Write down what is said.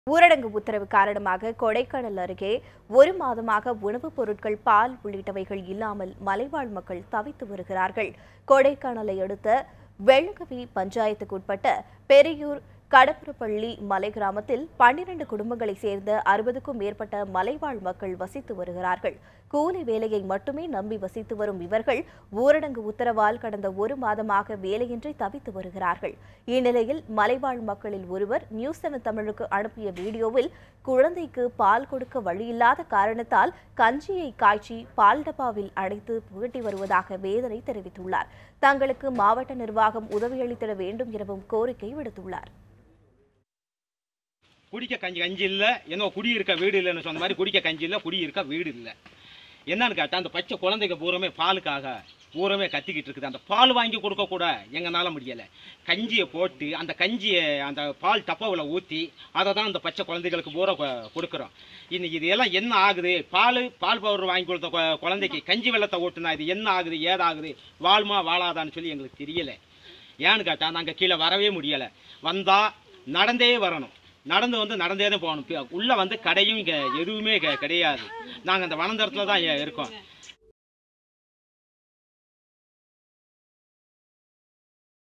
ஊரடங்கு உத்தரவு காரணமாக கொடைக்கானல் அருகே ஒரு மாதமாக உணவுப் பொருட்கள் பால் உள்ளிட்டவைகள் இல்லாமல் மலைவாழ் மக்கள் தவித்து வருகிறார்கள் கொடைக்கானலை அடுத்த வெள்ளகவி பஞ்சாயத்துக்குட்பட்ட பெரியூர் கடப்புறப்பள்ளி மலை கிராமத்தில் பன்னிரண்டு குடும்பங்களைச் சேர்ந்த அறுபதுக்கும் மேற்பட்ட மலைவாழ் மக்கள் வசித்து வருகிறார்கள் கூலி வேலையை மட்டுமே நம்பி வசித்து வரும் இவர்கள் ஊரடங்கு உத்தரவால் கடந்த ஒரு மாதமாக வேலையின்றி தவித்து வருகிறார்கள் இந்நிலையில் மலைவாழ் மக்களில் ஒருவர் நியூஸ் செவன் தமிழுக்கு அனுப்பிய வீடியோவில் குழந்தைக்கு பால் கொடுக்க வழியில்லாத காரணத்தால் கஞ்சியை காய்ச்சி பால் டப்பாவில் அடைத்து புகட்டி வருவதாக வேதனை தெரிவித்துள்ளார் தங்களுக்கு மாவட்ட நிர்வாகம் உதவியளித்திட வேண்டும் எனவும் கோரிக்கை விடுத்துள்ளார் குடிக்க கஞ்சி கஞ்சி இல்லை என்னோ குடி இருக்க வீடு இல்லைன்னு சொன்ன மாதிரி குடிக்க கஞ்சி இல்லை குடி இருக்க வீடு இல்லை என்னன்னு கேட்டால் அந்த பச்சை குழந்தைங்க பூரமே பாலுக்காக பூரமே கத்திக்கிட்டு இருக்குது அந்த பால் வாங்கி கொடுக்க கூட எங்கனால முடியலை கஞ்சியை போட்டு அந்த கஞ்சியை அந்த பால் டப்பாவில் ஊற்றி அதை தான் அந்த பச்சை குழந்தைகளுக்கு பூரா கொ- கொடுக்குறோம் இன்னைக்கு இது எல்லாம் என்ன ஆகுது பால் பால் பவுடர் வாங்கி கொடுத்த கொ- குழந்தைக்கு கஞ்சி வெள்ளத்தை ஓட்டுனா இது என்ன ஆகுது ஏதாகுது வாழ்மா வாழாதான்னு சொல்லி எங்களுக்கு தெரியலை ஏன்னு கேட்டால் நாங்கள் கீழே வரவே முடியலை வந்தால் நடந்தே வரணும் நடந்து வந்து நடந்தே தான் போகணும் பி- உள்ள வந்து கடையும் இங்கே எதுவுமே கெ- கிடையாது நாங்கள் அந்த வனந்தரத்தில் தான் இ- இருக்கோம்